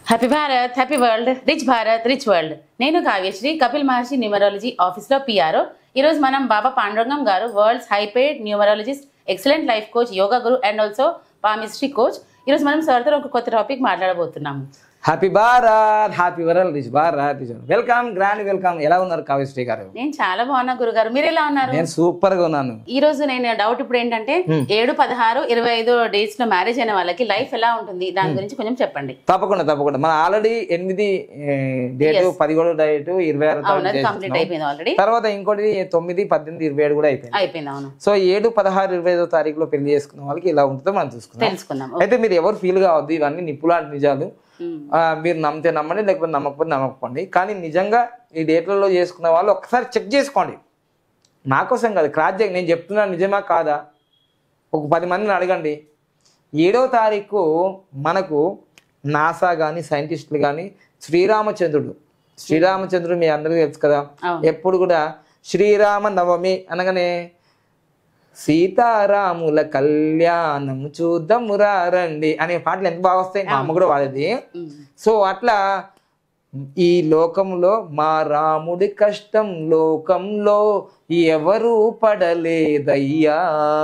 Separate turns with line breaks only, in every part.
Happy Bharat happy world rich Bharat rich world నేను Kavyasree Kapil Maharshi numerology ఆఫీస్లో PRO ఈరోజు మనం Baba Pandurangam garu worlds hyped numerologist excellent life coach yoga guru and also palmistry coach ఈరోజు మనం సార్తో ఒక కొత్త టాపిక్ మాట్లాడబోతున్నాము
happy Bharat happy world rich Bharat rich welcome grand welcome ఎలా ఉన్నారు కావ్యశ్రీ గారు
నేను చాలా బాగున్నా గురుగారు మీరు ఎలా ఉన్నారు
నేను సూపర్ గా ఉన్నాను
ఈ రోజు నేను డౌట్ ఇప్పుడు ఏంటంటే ఏడు పదహారు ఇరవై ఐదు డేట్స్ లో మ్యారేజ్ అయిన వాళ్ళకి లైఫ్ ఎలా ఉంటుంది దాని గురించి కొంచెం చెప్పండి
తప్పకుండా తప్పకుండా మన ఆల్రెడీ ఎనిమిది డేట్ పదిహేడు డేట్ ఇరవై ఆరు
అవును అది
తారీఖు
కంప్లీట్
చేసుకున్నాం.
అయిపోయింది ఆల్రెడీ
తర్వాత ఇంకోటి తొమ్మిది పద్దెనిమిది ఇరవై ఏడు కూడా అయిపోయింది
అయిపోయింది అవును
సో ఏడు పదహారు ఇరవై ఐదో తారీఖులో పెళ్లి చేసుకున్న వాళ్ళకి ఇలా ఉంటుందో మనం చూసుకుందాం
తెలుసుకుందాం
అయితే మీరు ఎవరు ఫీల్ కావద్దు ఇవన్నీ నిప్పులాంటి నిజాలు
ఉమ్.
ఆ, మీరు నమ్మితే నమ్మండి లేకపోతే నమ్మకపోతే నమ్మకపోండి కానీ నిజంగా ఈ డేట్లలో చేసుకున్న వాళ్ళు ఒకసారి చెక్ చేసుకోండి నా కోసం కాదు క్రాస్ చెక్ నేను చెప్తున్నా నిజమా కాదా ఒక పది మందిని అడగండి ఏడవ తారీఖు మనకు నాసా కానీ సైంటిస్టులు కానీ శ్రీరామచంద్రుడు శ్రీరామచంద్రుడు మీ అందరికీ తెలుసు కదా
అవును.
ఎప్పుడు కూడా శ్రీరామ నవమి అనగానే సీతారాముల కళ్యాణం చూద్దామురా రండి అనే పాటలు ఎంత బాగా వస్తాయి మా అమ్మ కూడా వాడేది
ఉమ్.
సో అట్లా ఈ లోకంలో మా రాముడి కష్టం లోకంలో ఎవరు పడలేదయ్యా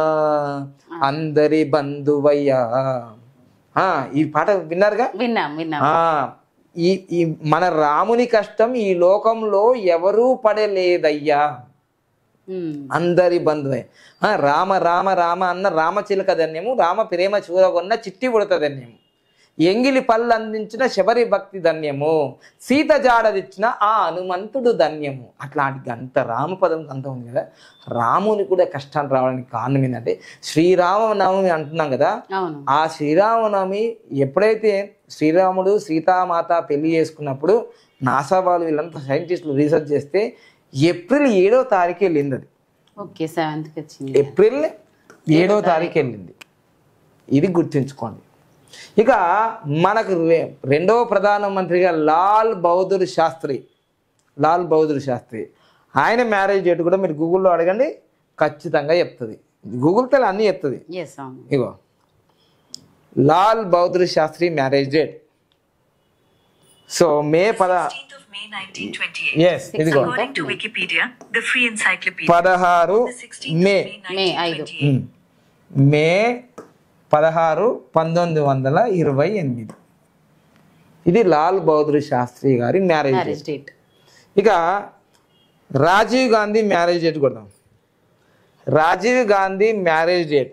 అందరి బంధువయ్యా ఆ, ఈ పాట విన్నారుగా
విన్నాం విన్నాం
ఆ ఈ ఈ మన రాముని కష్టం ఈ లోకంలో ఎవరూ పడలేదయ్యా
ఉమ్.
అందరి బంధువే ఆ, రామ రామ రామ అన్న రామచిలక ధన్యము రామ ప్రేమ చూరగొన్న చిట్టి ఉడత ధన్యము ఎంగిలి పళ్ళు అందించిన శబరి భక్తి ధన్యము సీత జాడదిచ్చిన ఆ హనుమంతుడు ధన్యము అట్లాంటి గంత రామపదం అంత ఉంది కదా రాముని కూడా కష్టాలు రావడానికి కారణం ఏంటంటే శ్రీరామనవమి అంటున్నాం కదా
అవును
ఆ శ్రీరామనవమి ఎప్పుడైతే శ్రీరాముడు సీతామాత పెళ్లి చేసుకున్నప్పుడు నాసా వాళ్ళు వీళ్ళంతా సైంటిస్టులు రీసెర్చ్ చేస్తే ఏప్రిల్ ఏడో తారీఖు వెళ్ళింది అది
ఓకే సెవెంత్ కి వచ్చింది
ఏప్రిల్ ఏడో తారీఖు వెళ్ళింది ఇది గుర్తుంచుకోండి ఇక మనకు రె- రెండవ ప్రధానమంత్రిగా లాల్ బహదూర్ శాస్త్రి లాల్ బహదూర్ శాస్త్రి ఆయన మ్యారేజ్ డేట్ కూడా మీరు గూగుల్లో అడగండి ఖచ్చితంగా చెప్తుంది గూగుల్ తెల అన్నీ చెప్తుంది
ఎస్ అవును
ఇగో Lal Bahadur Shastri marriage date so May పద
16th of May 1928.
ఎస్ ఇదిగో
According to Wikipedia, the free encyclopedia,
పదహారు
the 16th
May
of May
May ఐదు.
1928.
ఉమ్. మే పదహారు పంతొమ్మిది వందల ఇరవై ఎనిమిది ఇది లాల్ బహదూర్ శాస్త్రి గారి మ్యారేజ్
మ్యారేజ్ డేట్
ఇక రాజీవ్ గాంధీ మ్యారేజ్ డేట్ కొడదాం Rajiv Gandhi marriage date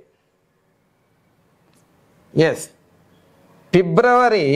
yes ఫిబ్రవరి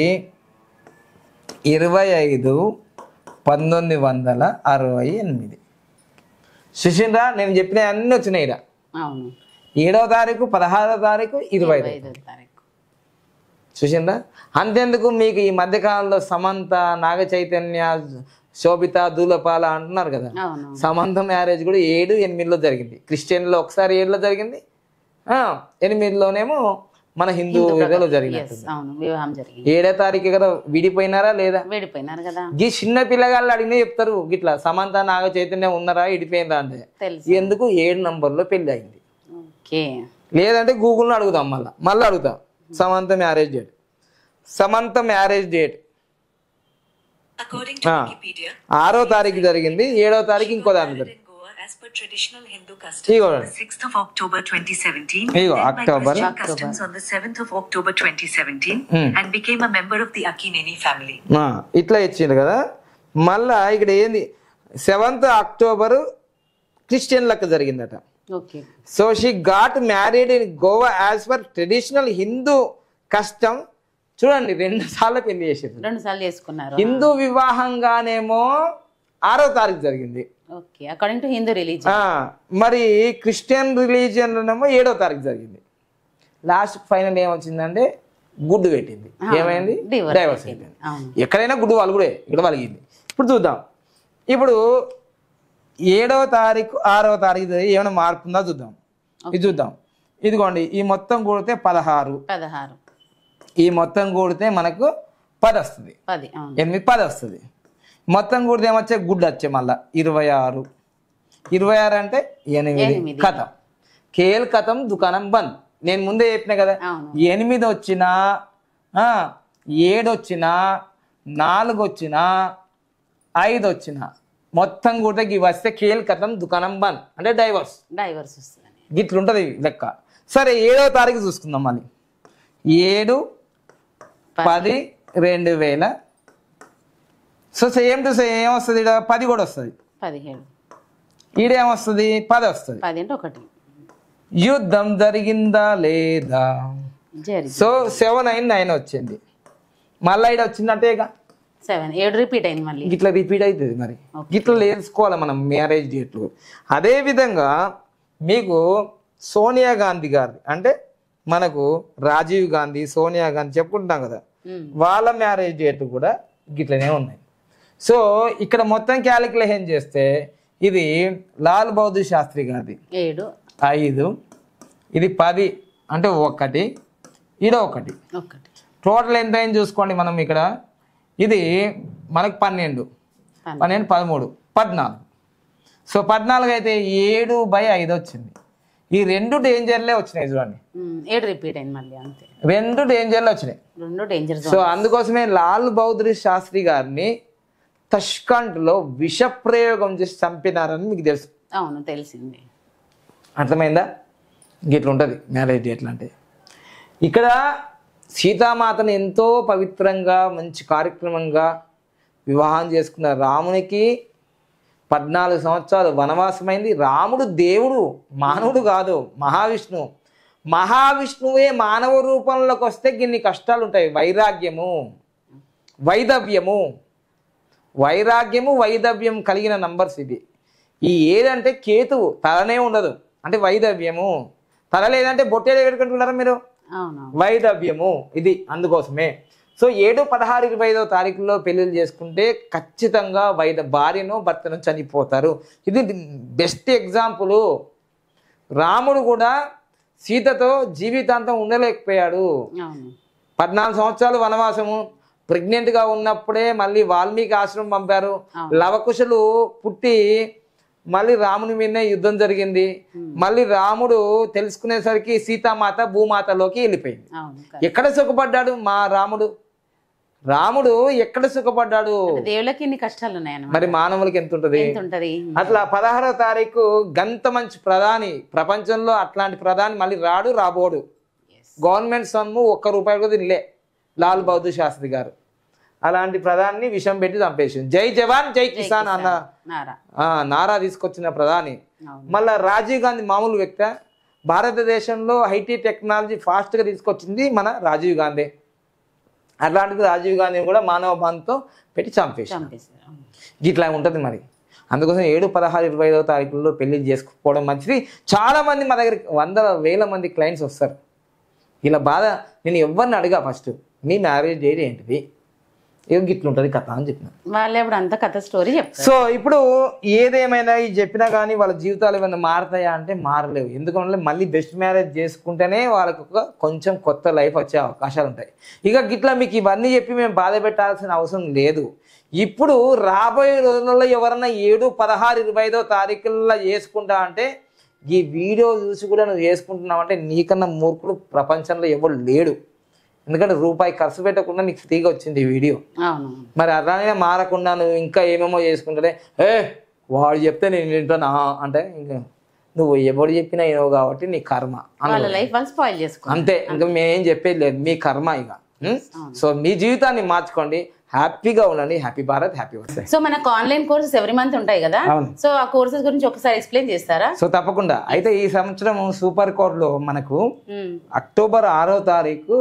ఇరవై ఐదు పంతొమ్మిది వందల అరవై ఎనిమిది సుశీంద్ర నేను చెప్పిన అన్నీ వచ్చినాయి ఈడ.
అవును
ఏడవ తారీఖు పదహారవ తారీఖు ఇరవై
ఇరవై
ఐదు
ఐదో తారీఖు
చూసిందా అంతెందుకు మీకు ఈ మధ్యకాలంలో సమంత నాగ చైతన్య శోభిత దూలపాల అంటున్నారు కదా
అవును
సమంత మ్యారేజ్ కూడా ఏడు ఎనిమిదిలో జరిగింది క్రిస్టియన్లో ఒకసారి ఏడులో జరిగింది ఆ, ఎనిమిదిలోనేమో మన హిందూ వేదలో జరిగినట్టు
ఎస్ అవును వివాహం జరిగింది
ఏడో తారీఖు కదా విడిపోయినారా లేదా
విడిపోయినారు కదా
ఈ చిన్న పిల్లగాళ్ళు అడిగినా చెప్తారు గిట్లా సమంత నాగ చైతన్య ఉన్నారా ఇడిపోయిందా అంటే
తెలుసు
ఎందుకు ఏడు నంబర్లో పెళ్లి అయింది
ఓకే
లేదంటే గూగుల్ని అడుగుదాం మళ్ళీ మళ్ళీ అడుగుతాం Samantha marriage date Samantha marriage date
According to
Ah.
Wikipedia,
ఆరో తారీఖు జరిగింది ఏడో తారీఖు ఇంకో దాని
married
జరిగింది
in Goa as per traditional Hindu customs
ఇగో
on the 6th of October 2017,
ఇగో
led by
October
Christian customs on the 7th of October 2017,
Hmm.
and became a member of the Akineni family.
ఆ, ఇట్లా ఇచ్చిండు కదా మళ్ళా ఇక్కడ ఏంది seventh October క్రిస్టియన్లకు జరిగిందట
okay
so she got married in Goa as per traditional Hindu custom చూడండి రెండు సార్లు పెళ్లి చేసారు
రెండు సార్లు చేసుకున్నారు
హిందూ వివాహంగానేమో ఆరో తారీఖు జరిగింది
okay according to Hindu religion
ఆ, మరి క్రిస్టియన్ రిలీజియన్లోనేమో ఏడో తారీఖు జరిగింది లాస్ట్ ఫైనల్ ఏమొచ్చిందంటే గుడ్డు పెట్టింది ఏమైంది
divorce
డైవర్స్
అయిపోయింది.
అయిపోయింది
అవును
ఎక్కడైనా గుడ్డు వలుగుడే ఇక్కడ వలిగింది ఇప్పుడు చూద్దాం ఇప్పుడు ఏడవ తారీఖు ఆరవ తారీఖు జరిగి ఏమైనా మార్పు ఉందా చూద్దాం ఇది చూద్దాం ఇదిగోండి ఈ మొత్తం కూడితే పదహారు
పదహారు
ఈ మొత్తం కూడితే మనకు పది వస్తుంది
పది అవును
ఎనిమిది పది వస్తుంది మొత్తం కూడితే ఏమొచ్చే గుడ్డు వచ్చే మళ్ళా ఇరవై ఆరు ఇరవై ఆరు అంటే ఎనిమిది
ఎనిమిది.
కథం కేల్ కథం దుకాణం బంద్ నేను ముందే చెప్పిన కదా
అవును
ఎనిమిది వచ్చినా ఆ, ఏడు వచ్చినా నాలుగు వచ్చినా ఐదు వచ్చినా మొత్తం కూడా ఇవి వస్తే కేల్ కథం దుకాణం బంద్ అంటే డైవర్స్
డైవర్స్ వస్తుందని
గిట్లుంటుంది లెక్క సరే ఏడవ తారీఖు చూసుకుందాం మళ్ళీ ఏడు పది రెండు వేల సో సేమ్ టు సేమ్ ఏమొస్తుంది ఈడ పది కూడా వస్తుంది
పదిహేడు
ఈడేమొస్తుంది పది వస్తుంది
పది అంటే ఒకటి
యుద్ధం జరిగిందా లేదా
జరిగి
సో సెవెన్ నైన్ నైన్ వచ్చింది మళ్ళీ ఈడ వచ్చిందంటే ఇక
సెవెన్ ఏడు రిపీట్ అయింది మళ్ళీ
ఇట్లా రిపీట్ అవుతుంది మరి ఇట్లా నేర్చుకోవాలి మనం మ్యారేజ్ డేట్లు అదే విధంగా మీకు సోనియా గాంధీ గారి అంటే మనకు రాజీవ్ గాంధీ సోనియా గాంధీ చెప్పుకుంటాం కదా
ఉమ్.
వాళ్ళ మ్యారేజ్ డేట్ కూడా గిట్లనే ఉన్నాయి సో ఇక్కడ మొత్తం క్యాలిక్యులేషన్ చేస్తే ఇది లాల్ బహదూర్ శాస్త్రి గారిది
ఏడు
ఐదు ఇది పది అంటే ఒకటి ఇది ఒకటి
ఒకటి
టోటల్ ఎంత అయింది చూసుకోండి మనం ఇక్కడ ఇది మనకు పన్నెండు
పన్నెండు.
పన్నెండు పదమూడు పద్నాలుగు సో పద్నాలుగు అయితే ఏడు బై ఐదు వచ్చింది ఈ రెండు డేంజర్లే వచ్చినాయి చూడండి
ఉమ్, ఏడు రిపీట్ అయింది మళ్ళీ అంతే
రెండు డేంజర్లే వచ్చినాయి
రెండు డేంజర్
సో అందుకోసమే లాల్ బహదూర్ శాస్త్రి గారిని తష్కంట్లో విష ప్రయోగం చేసి చంపినారని మీకు తెలుసు
అవును తెలిసింది
అర్థమైందా ఇట్లా ఉంటుంది మ్యారేజ్ డేట్లు అంటే ఇక్కడ సీతామాతను ఎంతో పవిత్రంగా మంచి కార్యక్రమంగా వివాహం చేసుకున్న రామునికి పద్నాలుగు సంవత్సరాలు వనవాసమైంది రాముడు దేవుడు మానవుడు కాదు మహావిష్ణువు మహావిష్ణువే మానవ రూపంలోకి వస్తే గిన్ని కష్టాలు ఉంటాయి వైరాగ్యము వైదవ్యము వైరాగ్యము వైదవ్యం కలిగిన నంబర్స్ ఇది ఈ ఏదంటే కేతువు తలనే ఉండదు అంటే వైదవ్యము తల లేదంటే బొట్టేలు పెట్టుకుంటున్నారా మీరు
అవును
వైదవ్యము ఇది అందుకోసమే సో ఏడు పదహారు ఇరవై ఐదో తారీఖుల్లో పెళ్లిళ్ళు చేసుకుంటే ఖచ్చితంగా వైద భార్యను భర్తను చనిపోతారు ఇది బెస్ట్ ఎగ్జాంపుల్ రాముడు కూడా సీతతో జీవితాంతం ఉండలేకపోయాడు
అవును
పద్నాలుగు సంవత్సరాలు వనవాసము ప్రెగ్నెంట్గా ఉన్నప్పుడే మళ్ళీ వాల్మీకి ఆశ్రమం పంపారు లవకుశులు పుట్టి మళ్ళీ రాముని మీదనే యుద్ధం జరిగింది మళ్ళీ రాముడు తెలుసుకునేసరికి సీతామాత భూమాతలోకి వెళ్ళిపోయింది
అవును
ఎక్కడ సుఖపడ్డాడు మా రాముడు రాముడు ఎక్కడ సుఖపడ్డాడు
దేవుళ్ళకి ఇన్ని కష్టాలు ఉన్నాయన్నమాట
మరి మానవులకి ఎంత ఉంటుంది
ఎంత ఉంటది
అట్లా పదహారో తారీఖు గంత మంచి ప్రధాని ప్రపంచంలో అట్లాంటి ప్రధాని మళ్ళీ రాడు రాబోడు గవర్నమెంట్ సొమ్ము ఒక్క రూపాయి కూడా తినలే లాల్ బహదూర్ శాస్త్రి గారు అలాంటి ప్రధాని విషం పెట్టి చంపేసింది జై జవాన్ జై కిసాన్ అన్న
నారా
ఆ, నారా తీసుకొచ్చిన ప్రధాని
అవును
మళ్ళా రాజీవ్ గాంధీ మామూలు వ్యక్తి భారతదేశంలో ఐటీ టెక్నాలజీ ఫాస్ట్గా తీసుకొచ్చింది మన రాజీవ్ గాంధీ అట్లాంటిది రాజీవ్ గాంధీని కూడా మానవ బాంధతో పెట్టి చంపేసి
చంపేశారు అవును.
ఇట్లా ఉంటుంది మరి అందుకోసం ఏడు పదహారు ఇరవై ఐదో తారీఖుల్లో పెళ్లి చేసుకోవడం మంచిది చాలా మంది మా దగ్గరికి వందల వేల మంది క్లయింట్స్ వస్తారు ఇలా బాధ నేను ఎవరిని అడిగా ఫస్ట్ మీ మ్యారేజ్ డేట్ ఏంటిది ఏం గిట్లుంటుంది కథ అని చెప్పిన
వాళ్ళే ఇప్పుడు అంత కథ స్టోరీ చెప్తారు
సో ఇప్పుడు ఏదేమైనా ఈ చెప్పినా కానీ వాళ్ళ జీవితాలు ఏమైనా మారుతాయా అంటే మారలేవు ఎందుకంటే మళ్ళీ బెస్ట్ మ్యారేజ్ చేసుకుంటేనే వాళ్ళకు ఒక కొంచెం కొత్త లైఫ్ వచ్చే అవకాశాలు ఉంటాయి ఇక గిట్లా మీకు ఇవన్నీ చెప్పి మేము బాధ పెట్టాల్సిన అవసరం లేదు ఇప్పుడు రాబోయే రోజుల్లో ఎవరన్నా ఏడు పదహారు ఇరవై ఐదో తారీఖుల్లో చేసుకుంటా అంటే ఈ వీడియో చూసి కూడా నువ్వు చేసుకుంటున్నావు అంటే నీకన్నా మూర్ఖుడు ప్రపంచంలో ఎవరు లేడు ఎందుకంటే రూపాయి ఖర్చు పెట్టకుండా నీకు ఫ్రీగా వచ్చింది ఈ వీడియో
అవును
మరి అలానే మారకుండా నువ్వు ఇంకా ఏమేమో చేసుకుంటే ఏ వాడు చెప్తే నేను వింటానా అంటే ఇంకా నువ్వు ఎవడు చెప్పినా ఏమో కాబట్టి నీ కర్మ అను.
వాళ్ళ లైఫ్ వాళ్ళు స్పాయిల్ చేసుకో
అంతే ఇంకా మేమేం చెప్పేది లేదు మీ కర్మ ఇక ఉం? సో మీ జీవితాన్ని మార్చుకోండి హ్యాపీగా ఉండండి హ్యాపీ భారత్ హ్యాపీ వర్సే
సో మనకు ఆన్లైన్ కోర్సెస్ ఎవ్రీ మంత్ ఉంటాయి కదా
అవును.
సో ఆ కోర్సెస్ గురించి ఒకసారి ఎక్స్ప్లెయిన్ చేస్తారా
సో తప్పకుండా అయితే ఈ సంవత్సరం సూపర్ కోడ్లో మనకు
మ్మ్.
అక్టోబర్ ఆరో తారీఖు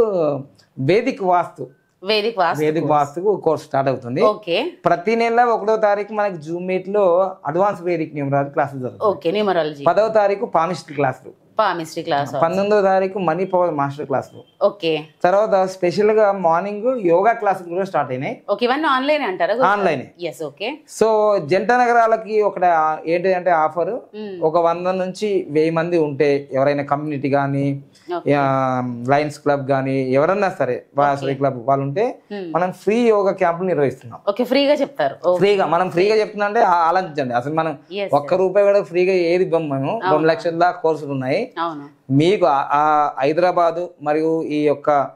Vedic vastu
Vedic vastu
Vedic వాస్తుకు కోర్స్ స్టార్ట్ అవుతుంది
ఓకే
ప్రతి నెల ఒకటో తారీఖు మనకి జూమ్ మీట్ లో అడ్వాన్స్ వేదిక్ న్యూమరాలజీ క్లాసులు జరుగుతాయి
ఓకే న్యూమరాలజీ
పదవ తారీఖు పామిస్ట్రీ క్లాసులు
పామిస్ట్రీ క్లాస్
పంతొమ్మిదో తారీఖు మనీ పవర్ మాస్టర్ క్లాసులు
ఓకే
తర్వాత స్పెషల్ గా మార్నింగ్ యోగా క్లాసులు కూడా స్టార్ట్ అయినాయి
ఓకే ఇవన్నీ ఆన్లైన్ అంటారా
ఆన్లైన్
ఎస్ ఓకే
సో జంట నగరాలకి ఒకటి ఏంటిదంటే ఆఫర్ ఒక వంద నుంచి వెయ్యి మంది ఉంటే ఎవరైనా కమ్యూనిటీ కానీ
Okay.
లయన్స్ క్లబ్ కానీ ఎవరన్నా సరే వాసవి క్లబ్ వాళ్ళు ఉంటే మనం ఫ్రీ యోగా క్యాంపులు నిర్వహిస్తున్నాం
ఓకే ఫ్రీగా చెప్తారు ఓ
ఫ్రీగా మనం ఫ్రీగా చెప్తున్నా అంటే ఆ- ఆలోచించండి అసలు మనం
Yes,
ఒక్క రూపాయి కూడా ఫ్రీగా ఏది ఇవ్వం మేము రెండు లక్షల దాకా కోర్సులు ఉన్నాయి
అవును
మీకు ఆ- ఆ హైదరాబాదు మరియు ఈ యొక్క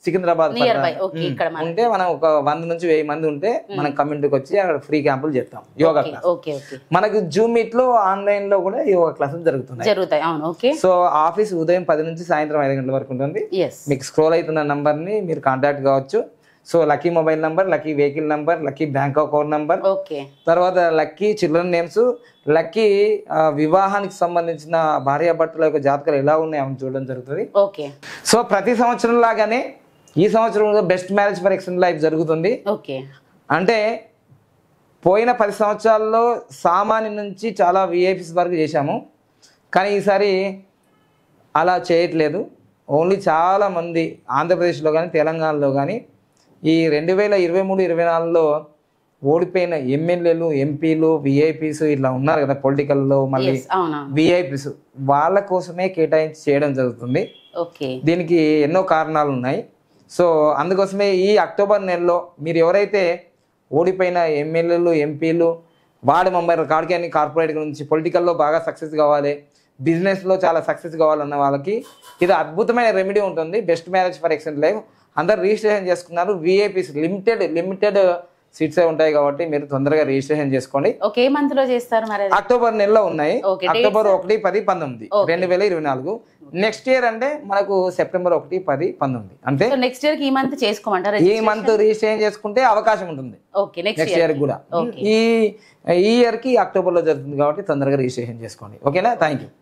సికింద్రాబాద్
నియర్ బై
పట్టణం.
ఓకే ఇక్కడ మన
ఉంటే మనం ఒక వంద నుంచి వెయ్యి మంది ఉంటే మనం కమ్యూనిటీకి వచ్చి అక్కడ ఫ్రీ క్యాంపులు చేస్తాం yoga
okay
class
okay okay
మనకు జూమ్ మీట్ లో ఆన్లైన్ లో కూడా యోగా క్లాసులు జరుగుతున్నాయి
జరుగుతాయి అవును ఓకే
సో ఆఫీస్ ఉదయం పది నుంచి సాయంత్రం ఐదు గంటల వరకు ఉంటుంది
ఎస్
మీకు స్క్రోల్ అవుతున్న నంబర్ని మీరు కాంటాక్ట్ కావచ్చు so lucky mobile number lucky vehicle number lucky bank account number
okay
తర్వాత లక్కీ చిల్డ్రన్ నేమ్స్ లక్కీ ఆ, వివాహానికి సంబంధించిన భార్యాభర్తల యొక్క జాతకాలు ఎలా ఉన్నాయి అని చూడడం జరుగుతుంది
ఓకే
సో ప్రతి సంవత్సరం లాగానే ఈ సంవత్సరం best marriage for excellent life జరుగుతుంది
ఓకే
అంటే పోయిన పది సంవత్సరాల్లో సామాన్య నుంచి చాలా విఐపీస్ వరకు చేశాము కానీ ఈసారి అలా చేయట్లేదు ఓన్లీ చాలా మంది ఆంధ్రప్రదేశ్లో కానీ తెలంగాణలో కానీ ఈ రెండు వేల ఇరవై మూడు ఇరవై నాలుగులో ఓడిపోయిన ఎమ్మెల్యేలు ఎంపీలు విఐపీస్ ఇట్లా ఉన్నారు కదా పొలిటికల్లో మళ్ళీ
ఎస్ అవునా
విఐపీస్ వాళ్ళ కోసమే కేటాయించి చేయడం జరుగుతుంది
ఓకే
దీనికి ఎన్నో కారణాలు ఉన్నాయి సో అందుకోసమే ఈ అక్టోబర్ నెలలో మీరు ఎవరైతే ఓడిపోయిన ఎమ్మెల్యేలు ఎంపీలు వార్డు మెంబర్ కాడికి కార్పొరేట్ నుంచి పొలిటికల్లో బాగా సక్సెస్ కావాలి బిజినెస్లో చాలా సక్సెస్ కావాలన్న వాళ్ళకి ఇది అద్భుతమైన రెమెడీ ఉంటుంది best marriage for excellent life అందరు రిజిస్ట్రేషన్ చేసుకున్నారు విఐపీస్ లిమిటెడ్ లిమిటెడ్ సీట్సే ఉంటాయి కాబట్టి మీరు తొందరగా రిజిస్ట్రేషన్ చేసుకోండి
ఓకే ఏ మంత్ లో చేస్తారు మరి అది?
అక్టోబర్ నెలలో ఉన్నాయి
Okay,
అక్టోబర్ ఒకటి పది పంతొమ్మిది
Okay.
రెండు వేల ఇరవై నాలుగు నెక్స్ట్ ఇయర్ అంటే మనకు సెప్టెంబర్ ఒకటి పది పంతొమ్మిది అంటే
సో నెక్స్ట్ ఇయర్ కి ఈ మంత్ చేసుకోమంటారా
ఈ మంత్ రిజిస్ట్రేషన్ చేసుకుంటే అవకాశం ఉంటుంది
okay next
next
year
year కూడా
Okay.
ఈ ఈ ఇయర్ కి అక్టోబర్ లో జరుగుతుంది కాబట్టి తొందరగా రిజిస్ట్రేషన్ చేసుకోండి ఓకేనా థ్యాంక్ యూ